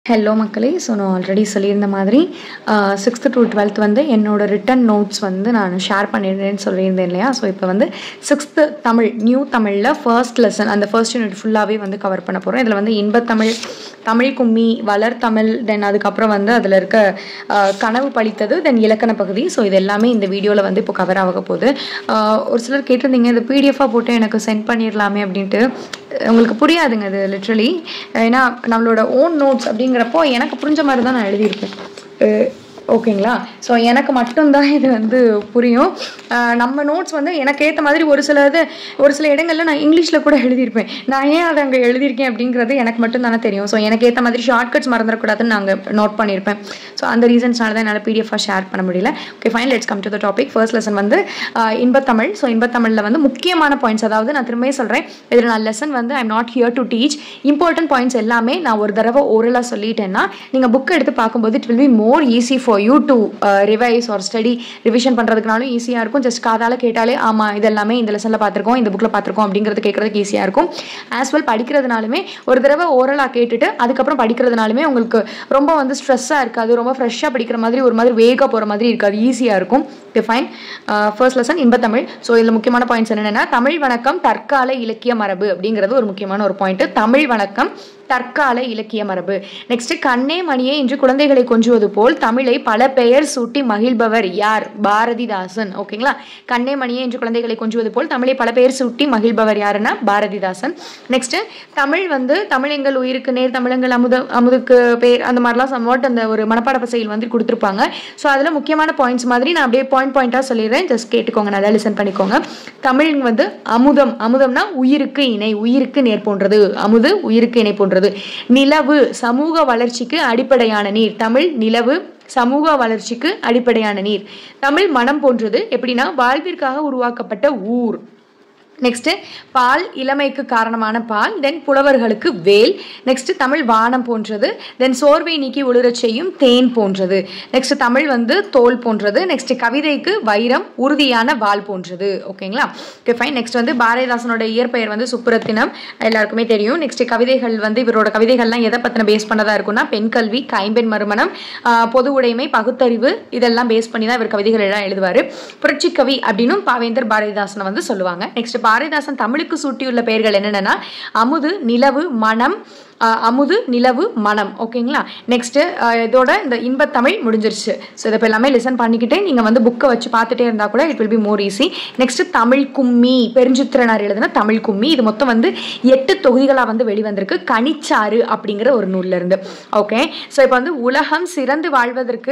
hello மக்களே so நான் already சொல்லியிருந்த மாதிரி சிக்ஸ்த்து டு டுவெல்த் வந்து என்னோட ரிட்டன் நோட்ஸ் வந்து நான் ஷேர் பண்ணிடுறேன்னு சொல்லியிருந்தேன் இல்லையா ஸோ இப்போ வந்து சிக்ஸ்த்து தமிழ் நியூ தமிழில் ஃபர்ஸ்ட் லெசன் அந்த ஃபர்ஸ்ட் யூனிட் ஃபுல்லாகவே வந்து கவர் பண்ண போகிறோம் இதில் வந்து இன்பத்தமிழ் தமிழ் கும்மி வளர் தமிழ் தென் அதுக்கப்புறம் வந்து அதில் இருக்க ஆஹ், கனவு பழித்தது தென் இலக்கண பகுதி ஸோ இது எல்லாமே இந்த வீடியோவில் வந்து இப்போ கவர் ஆக போகுது ஆஹ், ஒரு சிலர் கேட்டிருந்தீங்க இது பிடிஎஃபாக போட்டு எனக்கு சென்ட் பண்ணிடலாமே அப்படின்ட்டு உங்களுக்கு புரியாதுங்க அது லிட்ரலி ஏன்னா நம்மளோட ஓன் நோட்ஸ் அப்படிங்கிறப்போ எனக்கு புரிஞ்ச மாதிரி தான் நான் எழுதியிருப்பேன் அஹ் ஓகேங்களா ஸோ எனக்கு மட்டும்தான் இது வந்து புரியும் அஹ் நம்ம நோட்ஸ் வந்து எனக்கு ஏற்ற மாதிரி ஒரு சில இது ஒரு சில இடங்கள்ல நான் இங்கிலீஷில் கூட எழுதியிருப்பேன் நான் ஏன் அதை அங்கே எழுதியிருக்கேன் அப்படிங்கிறது எனக்கு மட்டும் தானே தெரியும் ஸோ எனக்கு ஏற்ற மாதிரி ஷார்ட்கட்ஸ் மறந்துடக்கூடாதுன்னு நாங்கள் நோட் பண்ணியிருப்பேன் ஸோ அந்த ரீசன்ஸ்னால தான் என்னால் பிடிஎஃபாக ஷேர் பண்ண முடியல okay fine let's come to the topic first lesson வந்து அஹ், இன்பத்தமிழ் ஸோ இன்பத்தமிழில் வந்து முக்கியமான பாயிண்ட்ஸ் அதாவது நான் திரும்பவே சொல்கிறேன் இதில் நான் லெசன் வந்து I'm not here to teach important points எல்லாமே நான் ஒரு தடவை ஓரலாக சொல்லிட்டேன்னா நீங்கள் புக் எடுத்து பார்க்கும்போது it will be more easy for you to revise or study revision பண்ணுறதுக்குனாலும் ஈஸியாக இருக்கும் ஜஸ்ட் காதால் கேட்டாலே ஆமாம் இதெல்லாமே இந்த லெசனில் பார்த்துருக்கோம் இந்த புக்கில் பார்த்துருக்கோம் அப்படிங்கிறது கேட்குறதுக்கு ஈஸியாக இருக்கும் ஆஸ் வெல் படிக்கிறதுனாலுமே ஒரு தடவை ஓரலாக கேட்டுட்டு அதுக்கப்புறம் படிக்கிறதுனாலுமே உங்களுக்கு ரொம்ப வந்து ஸ்ட்ரெஸ்ஸாக இருக்காது ரொம்ப ஃப்ரெஷ்ஷாக படிக்கிற மாதிரி ஒரு மாதிரி வேக போகிற மாதிரி இருக்காது ஈஸியாக இருக்கும் ஓகே ஃபைன் ஃபர்ஸ்ட் லெசன் இன்பத்தமிழ் ஸோ இதில் முக்கியமான பாயிண்ட்ஸ் என்னென்னா தமிழ் வணக்கம் தற்கால இலக்கிய மரபு அப்படிங்கிறது ஒரு முக்கியமான ஒரு பாயிண்ட் தமிழ் வணக்கம் தற்கால இலக்கிய மரபு நெக்ஸ்ட் கண்ணே மணியே என்று குழந்தைகளை கொஞ்சுவது போல் தமிழை பல பெயர் சூட்டி மகிழ்பவர் யார் பாரதிதாசன் ஓகேங்களா கண்ணே மணியே என்று குழந்தைகளை கொஞ்சுவது போல் தமிழை பல பெயர் சூட்டி மகிழ்பவர் யாருன்னா பாரதிதாசன் நெக்ஸ்ட் தமிழ் வந்து தமிழ் எங்கள் உயிருக்கு நேர் தமிழங்கள் அமுத அமுதுக்கு பேர் அந்த மாதிரிலாம் சம்வாட் அந்த ஒரு மனப்பாட பசையில் வந்து கொடுத்துருப்பாங்க ஸோ அதில் முக்கியமான பாயிண்ட்ஸ் மாதிரி நான் அப்படியே பாயிண்ட் பாயிண்டாக சொல்லிடுறேன் ஜஸ்ட் கேட்டுக்கோங்க நல்லா லிசன் பண்ணிக்கோங்க தமிழ் வந்து அமுதம் அமுதம்னா உயிருக்கு இணை உயிருக்கு நேர் போன்றது அமுது உயிருக்கு இணை போன்றது நிலவு சமூக வளர்ச்சிக்கு அடிப்படையான நீர் தமிழ் நிலவு சமூக வளர்ச்சிக்கு அடிப்படையான நீர் தமிழ் மனம் போன்றது எப்படின்னா வாழ்விற்காக உருவாக்கப்பட்ட ஊர் நெக்ஸ்ட் பால் இளமைக்கு காரணமான பால் தென் புலவர்களுக்கு வேல் நெக்ஸ்ட் தமிழ் வானம் போன்றது தென் சோர்வை நீக்கி ஒளிரச் செய்யும் தேன் போன்றது நெக்ஸ்ட் தமிழ் வந்து தோல் போன்றது நெக்ஸ்ட் கவிதைக்கு வைரம் உறுதியான வால் போன்றது ஓகேங்களா ஓகே ஃபைன் நெக்ஸ்ட் வந்து பாரதிதாசனோட இயற்பெயர் வந்து சுப்புரத்தினம் எல்லாருக்குமே தெரியும் நெக்ஸ்ட் கவிதைகள் வந்து இவரோட கவிதைகள்லாம் எதை பற்றின பேஸ் பண்ணதா இருக்கும்னா பெண் கல்வி கைம்பெண் மறுமணம் ஆஹ், பொது உடைமை பகுத்தறிவு இதெல்லாம் பேஸ் பண்ணி தான் இவர் கவிதைகள் எல்லாம் எழுதுவார் புரட்சி கவி அப்படின்னும் பாவேந்தர் பாரதிதாசனை வந்து சொல்லுவாங்க நெக்ஸ்ட் பாரதிதாசன் தமிழுக்கு சூட்டியுள்ள பெயர்கள் என்னென்னா அமுது நிலவு மனம் ஆஹ், அமுது நிலவு மனம் ஓகேங்களா நெக்ஸ்ட் இதோட இந்த இன்பத்தமிழ் முடிஞ்சிருச்சு ஸோ இதை இப்போ எல்லாமே லிசன் பண்ணிக்கிட்டே நீங்கள் வந்து புக்கை வச்சு பார்த்துட்டே இருந்தால் கூட it will be more easy next Tamil கும்மி பெருஞ்சித்திரனார் எழுதின தமிழ் கும்மி இது மொத்தம் வந்து எட்டு தொகுதிகளாக வந்து வெளிவந்திருக்கு கனிச்சாறு அப்படிங்கிற ஒரு நூல்ல இருந்து ஓகே ஸோ இப்போ வந்து உலகம் சிறந்து வாழ்வதற்கு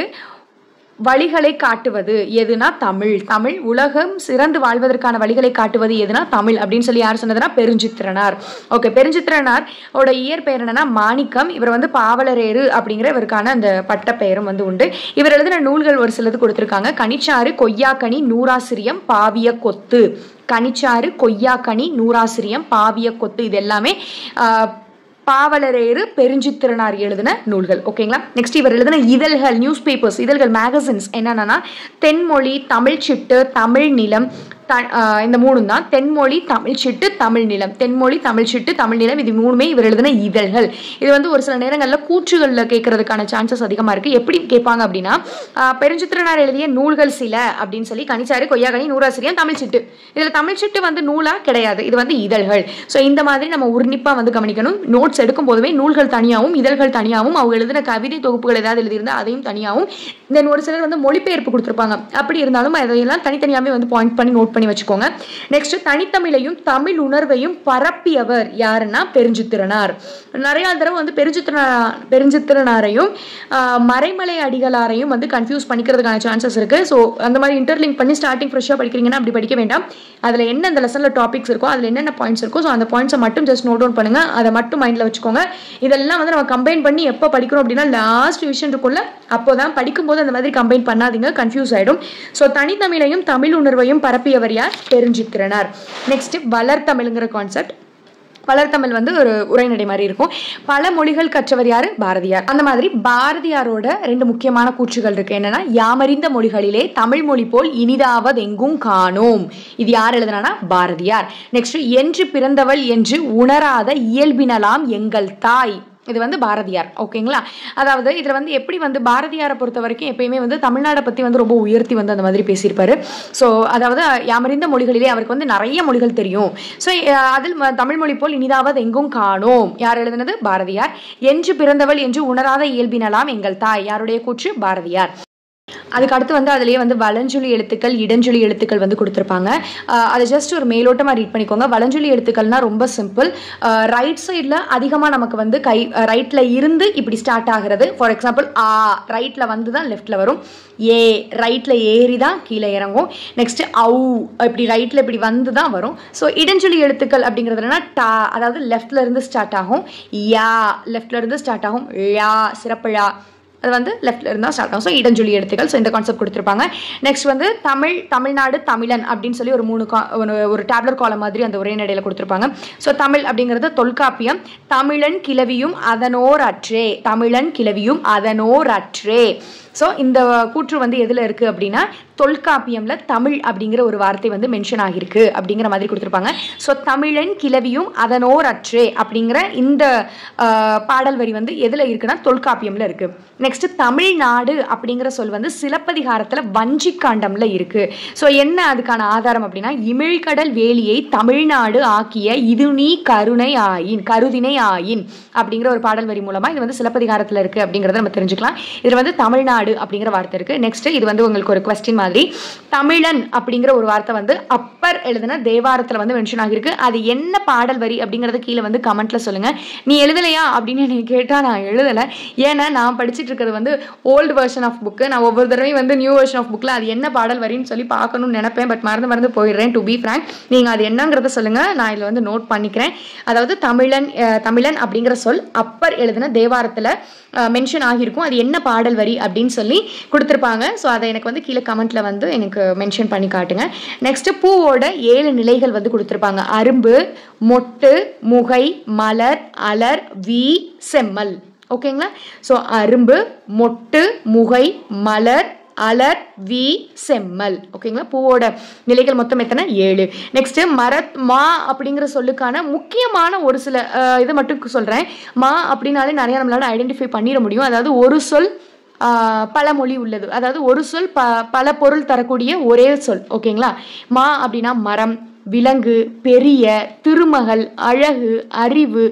வழிகளை காட்டுவது எதுனா தமிழ் தமிழ் உலகம் சிறந்து வாழ்வதற்கான வழிகளை காட்டுவது எதுனா தமிழ் அப்படின்னு சொல்லி யார் சொன்னதுன்னா பெருஞ்சித்திரனார் ஓகே பெருஞ்சித்திரனார் ஓட இயற்பெயர் என்னன்னா மாணிக்கம் இவர் வந்து பாவலரேறு அப்படிங்கிற இவருக்கான அந்த பட்டப்பெயரும் வந்து உண்டு இவர் எழுதின நூல்கள் ஒரு சிலது கொடுத்துருக்காங்க கனிச்சாறு கொய்யாக்கனி நூறாசிரியம் பாவிய கொத்து கனிச்சாறு கொய்யாக்கனி நூறாசிரியம் பாவிய கொத்து இது எல்லாமே ஆஹ், பாவலரேறு பெருஞ்சித்திரனார் எழுதின நூல்கள் ஓகேங்களா நெக்ஸ்ட் இவர் எழுதின இதழ்கள் நியூஸ் பேப்பர்ஸ் இதழ்கள் மேகசின்ஸ் என்னென்னா தென்மொழி தமிழ் சிட்டு தமிழ் நிலம் த ஆஹ் இந்த மூணும் தான் தென்மொழி தமிழ் சிட்டு தமிழ் நிலம் தென்மொழி தமிழ் சிட்டு தமிழ் நிலம் இது மூணுமே இவர் எழுதின இதழ்கள் இது வந்து ஒரு சில நேரங்களில் கூற்றுகளில் கேட்கறதுக்கான சான்சஸ் அதிகமாக இருக்குது எப்படி கேட்பாங்க அப்படின்னா ஆஹ் பெருஞ்சித்திரனார் எழுதிய நூல்கள் சில அப்படின்னு சொல்லி கனிச்சாறு கொய்யாகனி நூறாசிரியம் தமிழ் சிட்டு இதில் தமிழ் சிட்டு வந்து நூலாக கிடையாது இது வந்து இதழ்கள் ஸோ இந்த மாதிரி நம்ம உன்னிப்பாக வந்து கவனிக்கணும் நோட்ஸ் எடுக்கும் போதுமே நூல்கள் தனியாகவும் இதழ்கள் தனியாகவும் அவங்க எழுதின கவிதை தொகுப்புகள் ஏதாவது எழுதியிருந்தால் அதையும் தனியாகவும் தென் ஒரு சிலர் வந்து மொழிபெயர்ப்பு கொடுத்துருப்பாங்க அப்படி இருந்தாலும் அதையெல்லாம் தனித்தனியாகவே வந்து பாயிண்ட் பண்ணி நோட் பண்ணி வச்சுக்கோங்க நெக்ஸ்ட் தனித்தமிழையும் தமிழ் உணர்வையும் பரப்பியவர் யாருன்னா பெருஞ்சித்திரனார் நிறைய தடவை வந்து பெருஞ்சித்திரனா பெருஞ்சித்திரனாரையும் ஆஹ், மறைமலை அடிகளாரையும் வந்து கன்ஃபியூஸ் பண்ணிக்கிறதுக்கான சான்சஸ் இருக்கு ஸோ அந்த மாதிரி இன்டர்லிங்க் பண்ணி ஸ்டார்டிங் ஃப்ரெஷ்ஷாக படிக்கிறீங்கன்னா அப்படி படிக்க வேண்டாம் அதில் என்ன அந்த லெசனில் டாபிக்ஸ் இருக்கோ அதில் என்னென்ன பாயிண்ட்ஸ் இருக்கோ ஸோ அந்த பாயிண்ட்ஸை மட்டும் ஜஸ்ட் நோட் டவுன் பண்ணுங்க அதை மட்டும் மைண்டில் வச்சுக்கோங்க இதெல்லாம் வந்து நம்ம கம்பைன் பண்ணி எப்போ படிக்கிறோம் அப்படின்னா லாஸ்ட் விஷயம் இருக்கும்ல அப்போ தான் படிக்கும்போது அந்த மாதிரி கம்பைன் பண்ணாதீங்க கன்ஃபியூஸ் ஆகிடும் ஸோ தனித்தமிழையும் தமிழ் உணர்வையும் பரப்பியவர் யார் பெருஞ்சித்திரனார் நெக்ஸ்ட் வளர்த்தமிழ்ங்கிற கான்செப்ட் வளர்த்தமிழ் வந்து ஒரு உரைநடை மாதிரி இருக்கும் பல மொழிகள் கற்றவர் யாரு பாரதியார் அந்த மாதிரி பாரதியாரோட ரெண்டு முக்கியமான கூற்றுகள் இருக்கு என்னன்னா யாமறிந்த மொழிகளிலே தமிழ் மொழி போல் இனிதாவது எங்கும் காணோம் இது யார் எழுதுனா பாரதியார் நெக்ஸ்ட் என்று பிறந்தவள் என்று உணராத இயல்பினலாம் எங்கள் தாய் இது வந்து பாரதியார் ஓகேங்களா அதாவது இதில் வந்து எப்படி வந்து பாரதியாரை பொறுத்த வரைக்கும் எப்பயுமே வந்து தமிழ்நாடை பற்றி வந்து ரொம்ப உயர்த்தி வந்து அந்த மாதிரி பேசியிருப்பாரு ஸோ அதாவது யாமறிந்த மொழிகளிலே அவருக்கு வந்து நிறைய மொழிகள் தெரியும் ஸோ அதில் ம- தமிழ் மொழி போல் இனிதாவது எங்கும் காணோம் யார் எழுதினது பாரதியார் என்று பிறந்தவள் என்று உணராத இயல்பினலாம் எங்கள் தாய் யாருடைய கூற்று பாரதியார் அதுக்கு அடுத்து வந்து அதுலேயே வந்து வலஞ்சொலி எழுத்துக்கள் இடஞ்சொலி எழுத்துக்கள் வந்து கொடுத்துருப்பாங்க அஹ் அதை ஜஸ்ட் ஒரு மேலோட்டமாக ரீட் பண்ணிக்கோங்க வலஞ்சொலி எழுத்துக்கள்னா ரொம்ப சிம்பிள் ரைட் சைடில் அதிகமாக நமக்கு வந்து கை ரைட்டில் இருந்து இப்படி ஸ்டார்ட் ஆகிறது ஃபார் எக்ஸாம்பிள் ஆ ரைட்டில் வந்து தான் லெஃப்ட்டில் வரும் ஏ ரைட்டில் ஏறி தான் கீழே இறங்கும் நெக்ஸ்ட்டு அவு இப்படி ரைட்டில் இப்படி வந்து தான் வரும் ஸோ இடஞ்சொலி எழுத்துக்கள் அப்படிங்கிறது என்னன்னா டா அதாவது லெஃப்ட்ல இருந்து ஸ்டார்ட் ஆகும் யா லெஃப்ட்ல இருந்து ஸ்டார்ட் ஆகும் ழா சிறப்பு ழா அது வந்து லெஃப்ட்ல இருந்தால் ஸ்டார்ட் ஆகும் ஸோ இடஞ்சொலி எழுத்துக்கள் ஸோ இந்த கான்செப்ட் கொடுத்துருப்பாங்க நெக்ஸ்ட் வந்து தமிழ் தமிழ்நாடு தமிழன் அப்படின்னு சொல்லி ஒரு மூணு கா- ஒரு- ஒரு டேப்லர் காலம் மாதிரி அந்த ஒரே நடையில் கொடுத்துருப்பாங்க ஸோ தமிழ் அப்படிங்கிறது தொல்காப்பியம் தமிழன் கிளவியும் அதனோர் அற்றே தமிழன் கிளவியும் அதனோர் அற்றே ஸோ இந்த கூற்று வந்து எதில் இருக்குது அப்படின்னா தொல்காப்பியம்ல தமிழ் அப்படிங்கிற ஒரு வார்த்தை வந்து மென்ஷன் ஆகியிருக்கு அப்படிங்கிற மாதிரி கொடுத்துருப்பாங்க ஸோ தமிழன் கிளவியும் அதனோர் அற்றே அப்படிங்கிற இந்த ஆஹ், பாடல் வரி வந்து எதில் இருக்குன்னா தொல்காப்பியம்ல இருக்கு நெக்ஸ்ட் தமிழ்நாடு அப்படிங்கிற சொல் வந்து சிலப்பதிகாரத்தில் வஞ்சிக்காண்டம்ல இருக்கு ஸோ என்ன அதுக்கான ஆதாரம் அப்படின்னா இமிழ்கடல் வேலியை தமிழ்நாடு ஆக்கிய இது நீ கருணை ஆயின் கருதினை ஆயின் அப்படிங்கிற ஒரு பாடல் வரி மூலமா இது வந்து சிலப்பதிகாரத்தில் இருக்கு அப்படிங்கிறத நம்ம தெரிஞ்சுக்கலாம் இது வந்து தமிழ்நாடு அப்படிங்கிற வார்த்தை இருக்கு நெக்ஸ்ட் இது வந்து உங்களுக்கு ஒரு கொஸ்டின் மாதிரி தமிழன் அப்படிங்கிற ஒரு வார்த்தை வந்து அப்பர் எழுதின தேவாரத்தில் வந்து மென்ஷன் ஆகியிருக்கு அது என்ன பாடல் வரி அப்படிங்கறது கீழே வந்து கமெண்ட்ல சொல்லுங்க நீ எழுதலையா அப்படின்னு நீ கேட்டா நான் எழுதலை ஏன்னா நான் படிச்சிட்டு இருக்கிறது வந்து ஓல்டு வெர்ஷன் ஆஃப் புக்கு நான் ஒவ்வொரு தடவையும் வந்து நியூ வெர்ஷன் ஆஃப் புக்கில் அது என்ன பாடல் வரின்னு சொல்லி பார்க்கணும்னு நினைப்பேன் பட் மறந்து மறந்து போயிடுறேன் டு பி ஃப்ரேங்க் நீங்கள் அது என்னங்கிறத சொல்லுங்க நான் இதில் வந்து நோட் பண்ணிக்கிறேன் அதாவது தமிழன் அஹ், தமிழன் அப்படிங்கிற சொல் அப்பர் எழுதின தேவாரத்தில் மென்ஷன் ஆகியிருக்கும் அது என்ன பாடல் வரி அப்படின்னு சொல்லி கொடுத்துருப்பாங்க ஸோ அதை எனக்கு வந்து கீழே கமெண்ட்ல வந்து எனக்கு மென்ஷன் பண்ணி காட்டுங்க நெக்ஸ்ட் பூவோட ஏழு நிலைகள் வந்து கொடுத்துருப்பாங்க அரும்பு மொட்டு முகை மலர் அலர் வி செம்மல் ஓகேங்களா ஸோ அரும்பு மொட்டு முகை மலர் அலர் வி செம்மல் ஓகேங்களா பூவோட நிலைகள் மொத்தம் எத்தனை ஏழு நெக்ஸ்ட் மரத் மா அப்படிங்கிற சொல்லுக்கான முக்கியமான ஒரு சில அஹ், இதை மட்டும் சொல்றேன் மா அப்படின்னாலே நிறைய நம்மளால ஐடென்டிஃபை பண்ணிட முடியும் அதாவது ஒரு சொல் ஆஹ், பல மொழி உள்ளது அதாவது ஒரு சொல் ப பல பொருள் தரக்கூடிய ஒரே சொல் ஓகேங்களா மா அப்படின்னா மரம் விலங்கு பெரிய திருமகள் அழகு அறிவு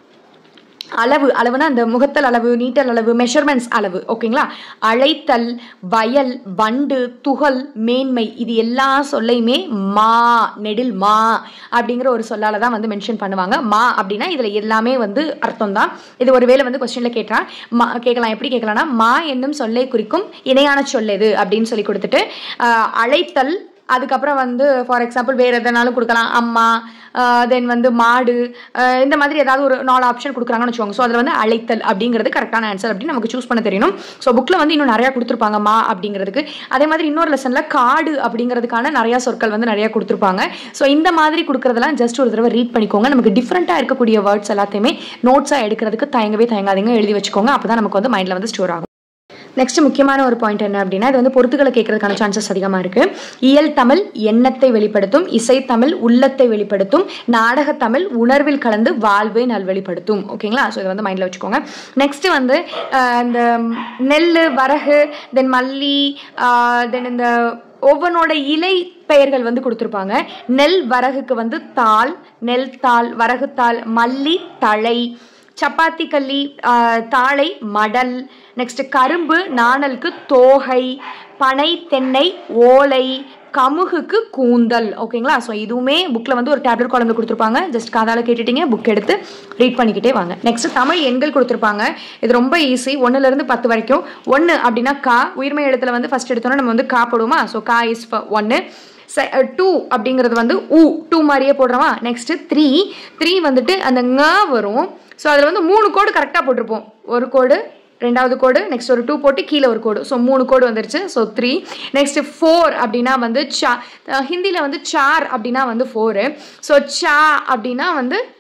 அளவு அளவுனா அந்த முகத்தல் அளவு நீட்டல் அளவு மெஷர்மெண்ட்ஸ் அளவு ஓகேங்களா அழைத்தல் வயல் வண்டு துகள் மேன்மை இது எல்லா சொல்லையுமே மா நெடில் மா அப்படிங்கிற ஒரு சொல்லால தான் வந்து மென்ஷன் பண்ணுவாங்க மா அப்படின்னா இதுல எல்லாமே வந்து அர்த்தம் தான் இது ஒருவேளை வந்து கொஸ்டின்ல கேட்டா மா கேட்கலாம் எப்படி கேட்கலாம்னா மா என்னும் சொல்லை குறிக்கும் இணையான சொல் எது அப்படின்னு சொல்லி கொடுத்துட்டு ஆஹ், அழைத்தல் அதுக்கப்புறம் வந்து ஃபார் எக்ஸாம்பிள் வேறு எதனாலும் கொடுக்கலாம் அம்மா தென் வந்து மாடு அஹ் இந்த மாதிரி ஏதாவது ஒரு நாலு ஆப்ஷன் கொடுக்குறாங்கன்னு வச்சுக்கோங்க ஸோ அதில் வந்து அழைத்தல் அப்படிங்கிறது கரெக்டான ஆன்சர் அப்படின்னு நமக்கு சூஸ் பண்ண தெரியணும் ஸோ புக்கில் வந்து இன்னும் நிறையா கொடுத்துருப்பாங்க மா அப்படிங்கிறதுக்கு அதே மாதிரி இன்னொரு லெசனில் காடு அப்படிங்கிறதுக்கான நிறையா சொற்கள் வந்து நிறையா கொடுத்துருப்பாங்க ஸோ இந்த மாதிரி கொடுக்குறதெல்லாம் ஜஸ்ட் ஒரு தடவை ரீட் பண்ணிக்கோங்க நமக்கு டிஃப்ரெண்ட்டாக இருக்கக்கூடிய வேர்ட்ஸ் எல்லாத்தையுமே நோட்ஸாக எடுக்கிறதுக்கு தயங்கவே தயங்காதீங்க எழுதி வச்சுக்கோங்க அப்போ தான் நமக்கு வந்து மைண்டில் வந்து ஸ்டோர் ஆகும் நெக்ஸ்ட் முக்கியமான ஒரு பாயிண்ட் என்ன அப்படின்னா இது வந்து பொறுத்துக்களை கேட்கறதுக்கான சான்சஸ் அதிகமாக இருக்கு இயல் தமிழ் எண்ணத்தை வெளிப்படுத்தும் இசைத்தமிழ் உள்ளத்தை வெளிப்படுத்தும் நாடகத்தமிழ் உணர்வில் கலந்து வாழ்வை நல்வழிப்படுத்தும் ஓகேங்களா ஸோ இதை வந்து மைண்டில் வச்சுக்கோங்க நெக்ஸ்ட் வந்து அஹ், இந்த நெல் வரகு தென் மல்லி தென் இந்த ஒவ்வொன்றோட இலை பெயர்கள் வந்து கொடுத்துருப்பாங்க நெல் வரகுக்கு வந்து தாள் நெல் தாள் வரகுத்தாள் மல்லி தழை சப்பாத்தி கல்லி ஆஹ், தாழை மடல் நெக்ஸ்ட் கரும்பு நாணலுக்கு தோகை பனை தென்னை ஓலை கமுகுக்கு கூந்தல் ஓகேங்களா ஸோ இதுவுமே புக்கில் வந்து ஒரு டேப்லெட் காலம்ல கொடுத்துருப்பாங்க ஜஸ்ட் காதால கேட்டுட்டீங்க புக் எடுத்து ரீட் பண்ணிக்கிட்டே வாங்க நெக்ஸ்ட் தமிழ் எண்கள் கொடுத்துருப்பாங்க இது ரொம்ப ஈஸி ஒன்றுலேருந்து பத்து வரைக்கும் ஒன்று அப்படின்னா கா உயிர்மை எழுத்துல வந்து ஃபர்ஸ்ட் எடுத்தோன்னா நம்ம வந்து கா போடுவோமா ஸோ கா இஸ் ஒன்று டூ அப்படிங்கிறது வந்து ஊ டூ மாதிரியே போடுறோமா நெக்ஸ்ட் த்ரீ த்ரீ வந்துட்டு அந்த ங வரும் ஸோ அதில் வந்து மூணு கோடு கரெக்டாக போட்டிருப்போம் ஒரு கோடு ரெண்டாவது கோடு நெக்ஸ்ட் ஒரு டூ போட்டு கீழே ஒரு கோடு ஸோ மூணு கோடு வந்துருச்சு ஸோ த்ரீ நெக்ஸ்ட் ஃபோர் அப்படின்னா வந்து சா ஹிந்தியில் வந்து சார் அப்படின்னா வந்து ஃபோரு ஸோ சா அப்படின்னா வந்து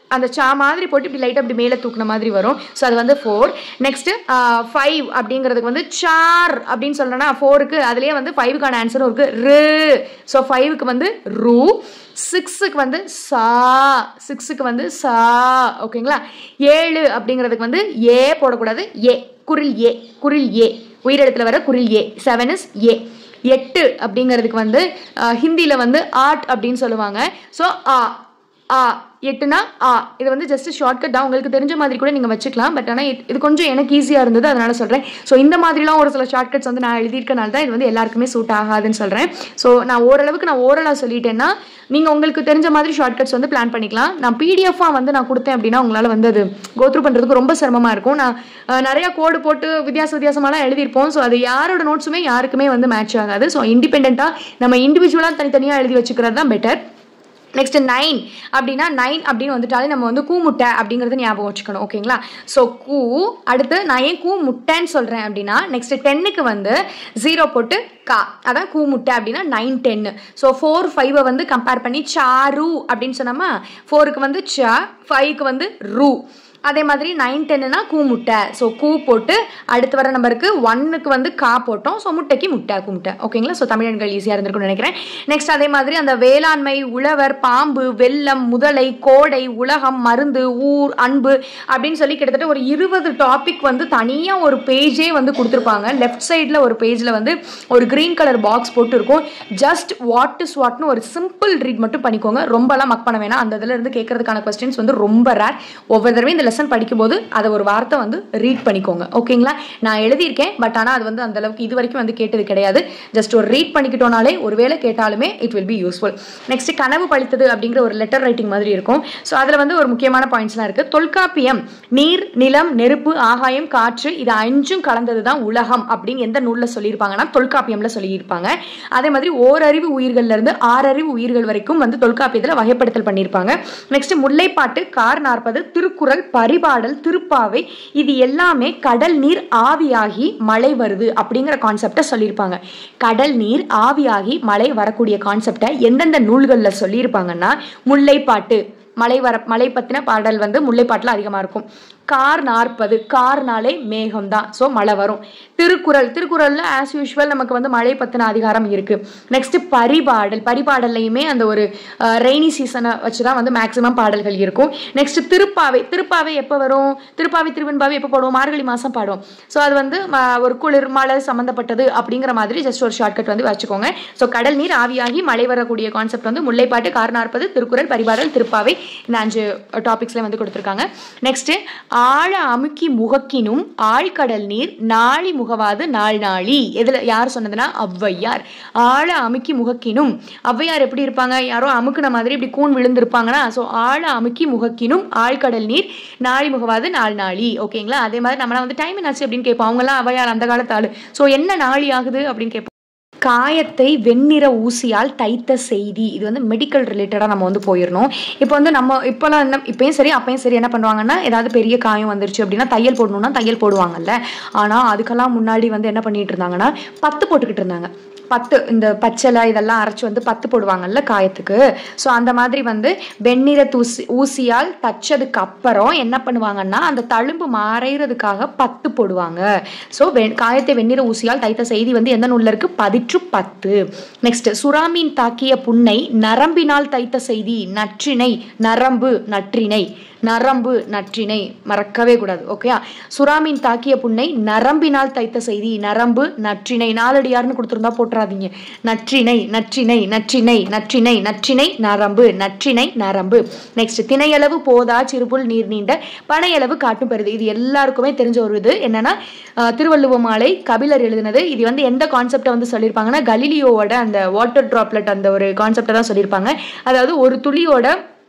அந்த சா மாதிரி போட்டு இப்படி லைட்டாக அப்படி மேலே தூக்குன மாதிரி வரும் ஸோ அது வந்து ஃபோர் நெக்ஸ்ட்டு ஃபைவ் அப்படிங்கிறதுக்கு வந்து சார் அப்படின்னு சொல்கிறேன்னா ஃபோருக்கு அதுலேயே வந்து ஃபைவுக்கான ஆன்சரும் இருக்குது ரு ஸோ ஃபைவுக்கு வந்து ரூ சிக்ஸுக்கு வந்து சா சிக்ஸுக்கு வந்து சா ஓகேங்களா ஏழு அப்படிங்கிறதுக்கு வந்து ஏ போடக்கூடாது ஏ குரில் ஏ குரில் ஏ உயிரிழத்தில் வர குரில் ஏ செவன் இஸ் ஏ எட்டு அப்படிங்கிறதுக்கு வந்து ஹிந்தியில் வந்து ஆர்ட் அப்படின்னு சொல்லுவாங்க ஸோ ஆ ஆ எட்டுனா ஆ இது வந்து ஜஸ்ட் ஷார்ட்கட் தான் உங்களுக்கு தெரிஞ்ச மாதிரி கூட நீங்கள் வச்சுக்கலாம் பட் ஆனால் இது கொஞ்சம் எனக்கு ஈஸியாக இருந்தது அதனால சொல்கிறேன் ஸோ இந்த மாதிரிலாம் ஒரு சில ஷார்ட்கட்ஸ் வந்து நான் எழுதியிருக்கனால தான் இது வந்து எல்லாருக்குமே சூட் ஆகாதுன்னு சொல்கிறேன் ஸோ நான் ஓரளவுக்கு நான் ஓரலாக சொல்லிட்டேன்னா நீங்கள் உங்களுக்கு தெரிஞ்ச மாதிரி ஷார்ட்கட்ஸ் வந்து பிளான் பண்ணிக்கலாம் நான் பிடிஎஃபாக வந்து நான் கொடுத்தேன் அப்படின்னா உங்களால் வந்து அது கோத்ரூ பண்ணுறதுக்கு ரொம்ப சிரமமாக இருக்கும் நான் அஹ், நிறைய கோடு போட்டு வித்தியாச வித்தியாசமாலாம் எழுதியிருப்போம் ஸோ அது யாரோட நோட்ஸுமே யாருக்குமே வந்து மேட்ச் ஆகாது ஸோ இண்டிபெண்ட்டாக நம்ம இண்டிவிஜுவலாக தனித்தனியாக எழுதி வச்சுக்கிறது தான் பெட்டர் நெக்ஸ்ட் நைன் அப்படின்னா நைன் அப்படின்னு வந்துட்டாலே நம்ம வந்து கூ முட்டை அப்படிங்கிறது ஞாபகம் வச்சுக்கணும் ஓகேங்களா ஸோ கூ அடுத்து நான் ஏன் கூ முட்டைன்னு சொல்கிறேன் அப்படின்னா நெக்ஸ்ட் டென்னுக்கு வந்து ஜீரோ போட்டு கா அதான் கூ முட்டை அப்படின்னா நைன் டென்னு ஸோ ஃபோர் ஃபைவை வந்து கம்பேர் பண்ணி சாரு அப்படின்னு சொன்னோமா ஃபோருக்கு வந்து ச ஃபைவ்க்கு வந்து ரூ அதே மாதிரி நைன் டென்னுனா கூ முட்டை ஸோ கூ போட்டு அடுத்து வர நம்பருக்கு ஒன்னுக்கு வந்து கா போட்டோம் ஸோ முட்டைக்கு முட்டை கூ முட்டை ஓகேங்களா ஸோ தமிழன்கள் ஈஸியாக இருந்திருக்கும்னு நினைக்கிறேன் நெக்ஸ்ட் அதே மாதிரி அந்த வேளாண்மை உழவர் பாம்பு வெள்ளம் முதலை கோடை உலகம் மருந்து ஊர் அன்பு அப்படின்னு சொல்லி கிட்டத்தட்ட ஒரு இருபது டாபிக் வந்து தனியாக ஒரு பேஜே வந்து கொடுத்துருப்பாங்க லெஃப்ட் சைடில் ஒரு பேஜில் வந்து ஒரு க்ரீன் கலர் பாக்ஸ் போட்டு இருக்கும் ஜஸ்ட் வாட் இஸ் வாட்னு ஒரு சிம்பிள் ரீட் மட்டும் பண்ணிக்கோங்க ரொம்பலாம் மக் பண்ண வேணாம் அந்த இதில் இருந்து கேட்கறதுக்கான கொஸ்டின்ஸ் வந்து ரொம்ப ரேர் ஒவ்வொரு தடவையும் இந்த லெசன் படிக்கும்போது அதை ஒரு வார்த்தை வந்து ரீட் பண்ணிக்கோங்க ஓகேங்களா நான் எழுதியிருக்கேன் பட் ஆனால் அது வந்து அந்த அளவுக்கு இது வரைக்கும் வந்து கேட்டது கிடையாது ஜஸ்ட் ஒரு ரீட் பண்ணிக்கிட்டோனாலே ஒருவேளை கேட்டாலுமே it will be useful next கனவு பழித்தது அப்படிங்கிற ஒரு லெட்டர் ரைட்டிங் மாதிரி இருக்கும் ஸோ அதில் வந்து ஒரு முக்கியமான பாயிண்ட்ஸ்லாம் இருக்குது தொல்காப்பியம் நீர் நிலம் நெருப்பு ஆகாயம் காற்று இது அஞ்சும் கலந்தது தான் உலகம் அப்படின்னு எந்த நூலில் சொல்லியிருப்பாங்கன்னா தொல்காப்பியம்ல சொல்லியிருப்பாங்க அதே மாதிரி ஓரறிவு உயிர்கள்ல இருந்து ஆறறிவு உயிர்கள் வரைக்கும் வந்து தொல்காப்பியத்தில் வகைப்படுத்தல் பண்ணியிருப்பாங்க நெக்ஸ்ட் முல்லைப்பாட்டு கார் நாற்பது திருக்குறள் பரிபாடல் திருப்பாவை இது எல்லாமே கடல் நீர் ஆவியாகி மழை வருது அப்படிங்கிற கான்செப்டை சொல்லியிருப்பாங்க கடல் நீர் ஆவியாகி மழை வரக்கூடிய கான்செப்டை எந்தெந்த நூல்களில் சொல்லியிருப்பாங்கன்னா முல்லைப்பாட்டு மலை வர மலை பற்றின பாடல் வந்து முல்லைப்பாட்டில் அதிகமாக இருக்கும் கார் நாற்பது கார்னாலே மேகம் தான் ஸோ மழை வரும் திருக்குறள் திருக்குறளில் ஆஸ் யூஷுவல் நமக்கு வந்து மழை பற்றின அதிகாரம் இருக்குது நெக்ஸ்ட் பரிபாடல் பரிபாடல்லையுமே அந்த ஒரு ரெய்னி சீசனை வச்சு தான் வந்து மேக்ஸிமம் பாடல்கள் இருக்கும் நெக்ஸ்ட் திருப்பாவை திருப்பாவை எப்போ வரும் திருப்பாவை திருவெண்பாவை எப்போ பாடுவோம் மார்கழி மாதம் பாடுவோம் ஸோ அது வந்து ம, ஒரு குளிர் மழை சம்மந்தப்பட்டது அப்படிங்கிற மாதிரி ஜஸ்ட் ஒரு ஷார்ட்கட் வந்து வச்சுக்கோங்க ஸோ கடல் நீர் ஆவியாகி மழை வரக்கூடிய கான்செப்ட் வந்து முல்லைப்பாட்டு கார்நாற்பது திருக்குறள் பரிபாடல் திருப்பாவை இந்த அஞ்சு டாபிக்ஸ்ல வந்து கொடுத்துருக்காங்க நெக்ஸ்ட் ஆழ அமுக்கி முகக்கினும் ஆழ்கடல் நீர் நாளி முகவாது நாள் நாளி எதுல யார் சொன்னதுன்னா ஔவையார் ஆழ அமுக்கி முகக்கினும் ஔவையார் எப்படி இருப்பாங்க யாரோ அமுக்குன மாதிரி இப்படி கூன் விழுந்திருப்பாங்கன்னா ஸோ ஆழ அமுக்கி முகக்கினும் ஆழ்கடல் நீர் நாளி முகவாது நாள் நாளி ஓகேங்களா அதே மாதிரி நம்மளாம் வந்து டைம் என்னாச்சு அப்படின்னு கேட்போம் அவங்களாம் ஔவையார் அந்த காலத்து ஆளு ஸோ என்ன நாளி ஆகுது அப்படின்னு கேட்போம் காயத்தை வெண்ணிற ஊசியால் தைத்த செய்தி இது வந்து மெடிக்கல் ரிலேட்டடாக நம்ம வந்து போயிடணும் இப்போ வந்து நம்ம இப்போலாம் என்ன இப்பயும் சரி அப்பயும் சரி என்ன பண்ணுவாங்கன்னா ஏதாவது பெரிய காயம் வந்துருச்சு அப்படின்னா தையல் போடணும்னா தையல் போடுவாங்கல்ல ஆனால் அதுக்கெல்லாம் முன்னாடி வந்து என்ன பண்ணிட்டு இருந்தாங்கன்னா பத்து போட்டுக்கிட்டு இருந்தாங்க பத்து இந்த பச்சளை இதெல்லாம் அரைச்சி வந்து பத்து போடுவாங்கல்ல காயத்துக்கு ஸோ அந்த மாதிரி வந்து வெண்ணிற தூசி ஊசியால் தச்சதுக்கு அப்புறம் என்ன பண்ணுவாங்கன்னா அந்த தழும்பு மறைகிறதுக்காக பத்து போடுவாங்க ஸோ வெ காயத்தை வெண்ணிற ஊசியால் தைத்த செய்தி வந்து எந்த நூலில் இருக்கு பதிற்று பத்து நெக்ஸ்ட் சுறாமீன் தாக்கிய புண்ணை நரம்பினால் தைத்த செய்தி நற்றினை நரம்பு நற்றினை நரம்பு நற்றினை மறக்கவே கூடாது ஓகேயா சுறாமீன் தாக்கிய புண்ணை நரம்பினால் தைத்த செய்தி நரம்பு நற்றினை நாலடியார்னு கொடுத்துருந்தா போட்டுறாதீங்க நற்றினை நற்றினை நற்றினை நற்றினை நற்றினை நரம்பு நற்றினை நரம்பு நெக்ஸ்ட் திணையளவு போதா சிறுபுல் நீர் நீண்ட பனையளவு காட்டும் பெறுது இது எல்லாருக்குமே தெரிஞ்ச ஒரு இது என்னன்னா அஹ், திருவள்ளுவ மாலை கபிலர் எழுதினது இது வந்து எந்த கான்செப்டை வந்து சொல்லியிருப்பாங்கன்னா கலீலியோவோட அந்த வாட்டர் டிராப்லெட் அந்த ஒரு கான்செப்டை தான் சொல்லியிருப்பாங்க அதாவது ஒரு துளியோட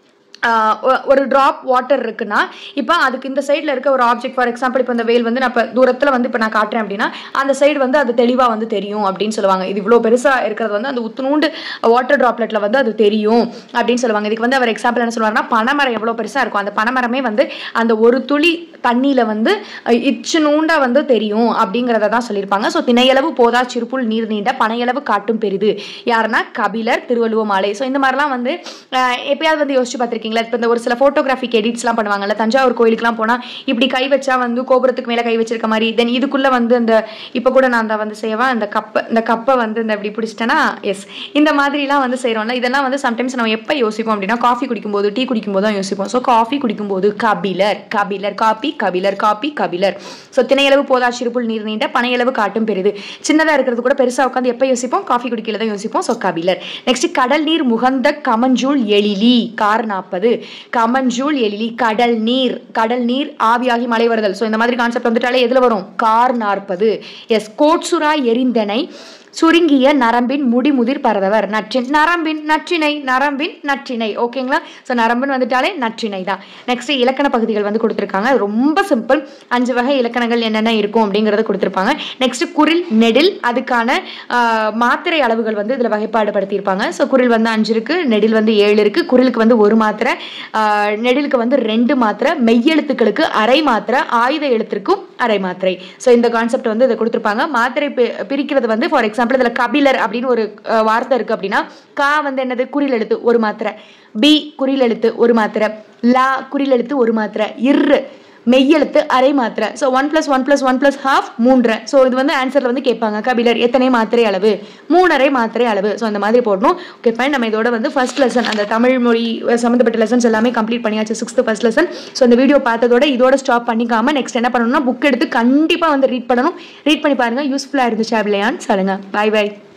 ஆஹ் ஒ- ஒரு ட்ராப் வாட்டர் இருக்குன்னா இப்போ அதுக்கு இந்த சைடில் இருக்க ஒரு ஆப்ஜெக்ட் ஃபார் எக்ஸாம்பிள் இப்போ இந்த வெயில் வந்து நான் இப்போ தூரத்தில் வந்து இப்போ நான் காட்டுறேன் அப்படின்னா அந்த சைடு வந்து அது தெளிவாக வந்து தெரியும் அப்படின்னு சொல்லுவாங்க இது இவ்வளோ பெருசாக இருக்கிறது வந்து அந்த உத்துணூண்டு வாட்டர் ட்ராப்லெட்டில் வந்து அது தெரியும் அப்படின்னு சொல்லுவாங்க இதுக்கு வந்து அவர் எக்ஸாம்பிள் என்ன சொல்லுவாருன்னா பனைமரம் எவ்வளோ பெருசாக இருக்கும் அந்த பனைமரமே வந்து அந்த ஒரு துளி தண்ணியில் வந்து அஹ், இச்சு நூண்டா வந்து தெரியும் அப்படிங்கிறத தான் சொல்லியிருப்பாங்க ஸோ திணையளவு போதா சிறுப்புள் நீர் நீண்ட பனையளவு காட்டும் பெரிது யாருன்னா கபிலர் திருவள்ளுவ மாலை ஸோ இந்த மாதிரிலாம் வந்து அஹ், எப்பயாவது வந்து யோசிச்சு பார்த்திருக்கீங்க பார்த்துருக்கீங்களா இப்போ இந்த ஒரு சில ஃபோட்டோகிராஃபிக் எடிட்ஸ்லாம் பண்ணுவாங்கல்ல தஞ்சாவூர் கோயிலுக்குலாம் போனால் இப்படி கை வச்சா வந்து கோபுரத்துக்கு மேலே கை வச்சிருக்க மாதிரி தென் இதுக்குள்ளே வந்து இந்த இப்போ கூட நான் அந்த வந்து செய்வேன் இந்த கப்பை இந்த கப்பை வந்து இந்த இப்படி பிடிச்சிட்டேன்னா எஸ் இந்த மாதிரிலாம் வந்து செய்கிறோம்ல இதெல்லாம் வந்து சம்டைம்ஸ் நம்ம எப்போ யோசிப்போம் அப்படின்னா காஃபி குடிக்கும்போது டீ குடிக்கும்போது தான் யோசிப்போம் ஸோ காஃபி குடிக்கும்போது Kapilar Kapilar coffee Kapilar coffee Kapilar so திணையளவு போதா சிறுபுல் நீர் நீண்ட பனையளவு காட்டும் பெரிது சின்னதாக இருக்கிறது கூட பெருசாக உட்காந்து எப்போ யோசிப்போம் காஃபி குடிக்கல தான் யோசிப்போம் ஸோ கபிலர் நெக்ஸ்ட் கடல் நீர் முகந்த கமஞ்சூல் எழிலி கார் நாற்பது கமஞ்சூல் எழிலி கடல் நீர் கடல் நீர் ஆவியாகி மழை வருதல் ஸோ இந்த மாதிரி கான்செப்ட் வந்துட்டாலே எதில் வரும் கார் நாற்பது எஸ் கோட்சுரா எரிந்தனை சுருங்கிய நரம்பின் முடிமுதிர் பரதவர் நற்றின் நரம்பின் நற்றினை நரம்பின் நற்றினை ஓகேங்களா ஸோ நரம்புன்னு வந்துட்டாலே நற்றினை தான் நெக்ஸ்ட் இலக்கண பகுதிகள் வந்து கொடுத்துருக்காங்க ரொம்ப சிம்பிள் அஞ்சு வகை இலக்கணங்கள் என்னென்ன இருக்கும் அப்படிங்கிறத கொடுத்துருப்பாங்க நெக்ஸ்ட் குரில் நெடில் அதுக்கான ஆஹ், மாத்திரை அளவுகள் வந்து இதில் வகைப்பாடுபடுத்தியிருப்பாங்க ஸோ குரில் வந்து அஞ்சு இருக்கு நெடில் வந்து ஏழு இருக்கு குரிலுக்கு வந்து ஒரு மாத்திரை ஆஹ், நெடிலுக்கு வந்து ரெண்டு மாத்திரை மெய்யெழுத்துக்களுக்கு அரை மாத்திரை ஆயுத எழுத்திற்கும் அரை மாத்திரை ஸோ இந்த கான்செப்ட் வந்து இதை கொடுத்துருப்பாங்க மாத்திரை பி- பிரிக்கிறது வந்து ஃபார் எக்ஸாம்பிள் இதில் கபிலர் அப்படின்னு ஒரு அஹ், வார்த்தை இருக்கு அப்படின்னா கா வந்து என்னது குறில் எழுத்து ஒரு மாத்திரை பி குறில் எழுத்து ஒரு மாத்திரை லா குறில் எழுத்து ஒரு மாத்திரை இர்ரு மெய்யெழுத்து அரை மாத்திரை so one plus one plus one plus half மூன்றரை ஸோ இது வந்து ஆன்சரில் வந்து கேட்பாங்க கபிலர் எத்தனை மாத்திரை அளவு மூணரை மாத்திரை அளவு ஸோ அந்த மாதிரி போடணும் ஓகே ஃபைன் நம்ம இதோட வந்து ஃபர்ஸ்ட் லெசன் அந்த தமிழ் மொழி சம்மந்தப்பட்ட லெசன்ஸ் எல்லாமே கம்ப்ளீட் பண்ணியாச்சு சிக்ஸ்த் ஃபர்ஸ்ட் லெசன் ஸோ இந்த வீடியோ பார்த்ததோட இதோட ஸ்டாப் பண்ணிக்காம நெக்ஸ்ட் என்ன பண்ணணும்னா புக் எடுத்து கண்டிப்பாக வந்து ரீட் பண்ணணும் ரீட் பண்ணி பாருங்க யூஸ்ஃபுல்லாக இருந்துச்சு அப்படியான்னு சொல்லுங்க பாய் பாய்